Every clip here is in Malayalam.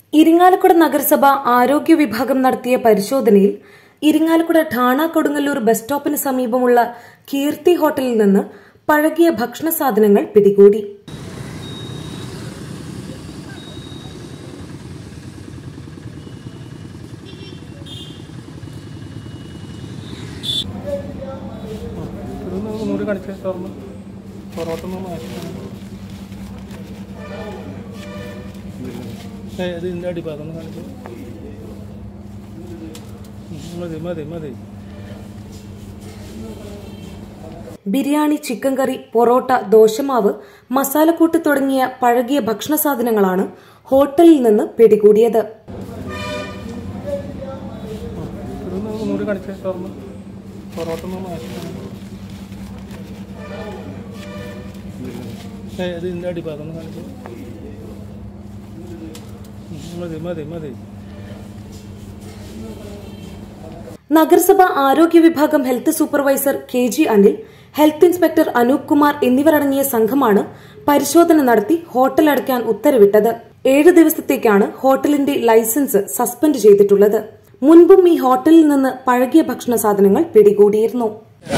ഇരിങ്ങാലക്കുട നഗരസഭ ആരോഗ്യ വിഭാഗം നടത്തിയ പരിശോധനയിൽ ഇരിങ്ങാലക്കുട ഠാണ കൊടുങ്ങല്ലൂർ ബസ് സ്റ്റോപ്പിന് സമീപമുള്ള കീർത്തി ഹോട്ടലിൽ നിന്ന് പഴകിയ ഭക്ഷണ സാധനങ്ങൾ പിടികൂടി ഇതൊന്ന് ഒന്നുകൂടി കാണിച്ചേ തുറന്ന് പൊറോട്ട ഒന്ന് മാറ്റി ഏ ഇത് ഇതിൻ്റെ അടിഭാഗം ഒന്ന് കാണിച്ചു മതി മതി മതി ബിരിയാണി ചിക്കൻ കറി പൊറോട്ട ദോശമാവ് മസാലക്കൂട്ട് തുടങ്ങിയ പഴകിയ ഭക്ഷണ സാധനങ്ങളാണ് ഹോട്ടലിൽ നിന്ന് പിടികൂടിയത് ഇതൊന്ന് ഒന്നുകൂടി കാണിച്ചേ തുറന്ന് പൊറോട്ട ഒന്ന് മാറ്റി ഏ ഇത് ഇതിൻ്റെ അടിഭാഗം ഒന്ന് കാണിച്ചു മതി മതി മതി നഗരസഭ ആരോഗ്യ വിഭാഗം health supervisor K G Anil health inspector Anoop Kumar എന്നിവരടങ്ങിയ സംഘമാണ് പരിശോധന നടത്തി ഹോട്ടൽ അടയ്ക്കാൻ ഉത്തരവിട്ടത് ഏഴ് ദിവസത്തേക്കാണ് ഹോട്ടലിന്റെ ലൈസൻസ് സസ്പെൻഡ് ചെയ്തിട്ടുള്ളത് മുൻപും ഈ ഹോട്ടലിൽ നിന്ന് പഴകിയ ഭക്ഷണ സാധനങ്ങൾ പിടികൂടിയിരുന്നു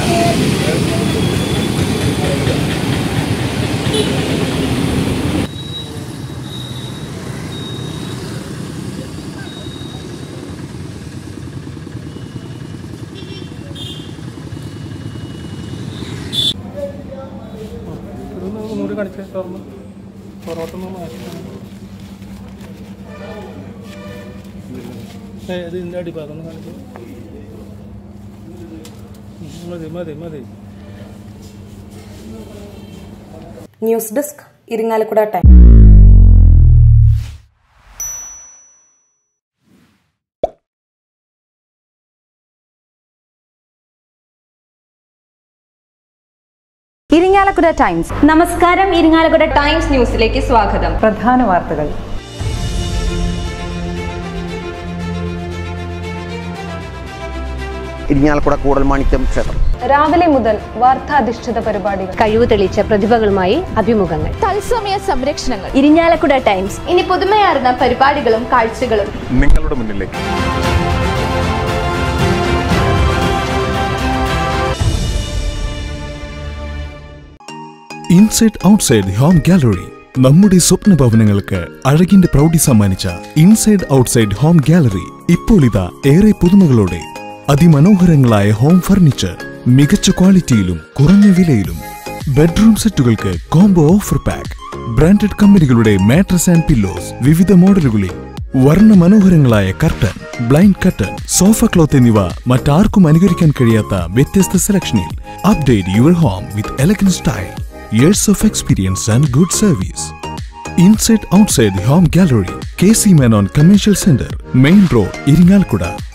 ഇതൊന്ന് ഒന്നുകൂടി കാണിച്ചേ തുറന്ന് പൊറോട്ട ഒന്ന് മാറ്റി ഏ ഇത് ഇതിൻ്റെ അടിഭാഗം ഒന്ന് കാണിച്ചു മതി മതി മതി news desk Irinjalakuda Time Irinjalakuda Times നമസ്കാരം ഇരിങ്ങാലക്കുട ടൈംസ് ന്യൂസിലേക്ക് സ്വാഗതം പ്രധാന വാർത്തകൾ ഇരിഞ്ഞാലക്കുട കൂടൽമാണിക്യം ക്ഷേത്രം രാവിലെ മുതൽ വാർത്താധിഷ്ഠിത പരിപാടികൾ കഴിവ് തെളിയിച്ച പ്രതിഭകളുമായി അഭിമുഖങ്ങൾ തത്സമയ സംരക്ഷണങ്ങൾ ഇരിങ്ങാലക്കുട ടൈംസ് ഇനി പുതുമയാർന്ന പരിപാടികളും കാഴ്ചകളും നിങ്ങളുടെ മുന്നിലേക്ക് ഇൻസൈഡ് ഔട്ട്സൈഡ് ഹോം ഗാലറി നമ്മുടെ സ്വപ്ന ഭവനങ്ങൾക്ക് അഴകിന്റെ പ്രൗഢി സമ്മാനിച്ച ഇൻസൈഡ് ഔട്ട്സൈഡ് ഹോം ഗാലറി ഇപ്പോൾ ഇതാ ഏറെ പുതുമകളോടെ അതിമനോഹരങ്ങളായ ഹോം ഫർണിച്ചർ മികച്ച ക്വാളിറ്റിയിലും കുറഞ്ഞ വിലയിലും ബെഡ്റൂം സെറ്റുകൾക്ക് കോംബോ ഓഫർ പാക്ക് ബ്രാൻഡഡ് കമ്പനികളുടെ മാട്രസ് ആൻഡ് പില്ലോസ് വിവിധ മോഡലുകളിൽ വർണ്ണ മനോഹരങ്ങളായ curtain blind curtain sofa cloth എന്നിവ മറ്റാർക്കും അനുകരിക്കാൻ കഴിയാത്ത വ്യത്യസ്ത സെലക്ഷനിൽ update your home with elegant style years of experience and good service inside outside home gallery K C Menon commercial centre main road Irinjalakuda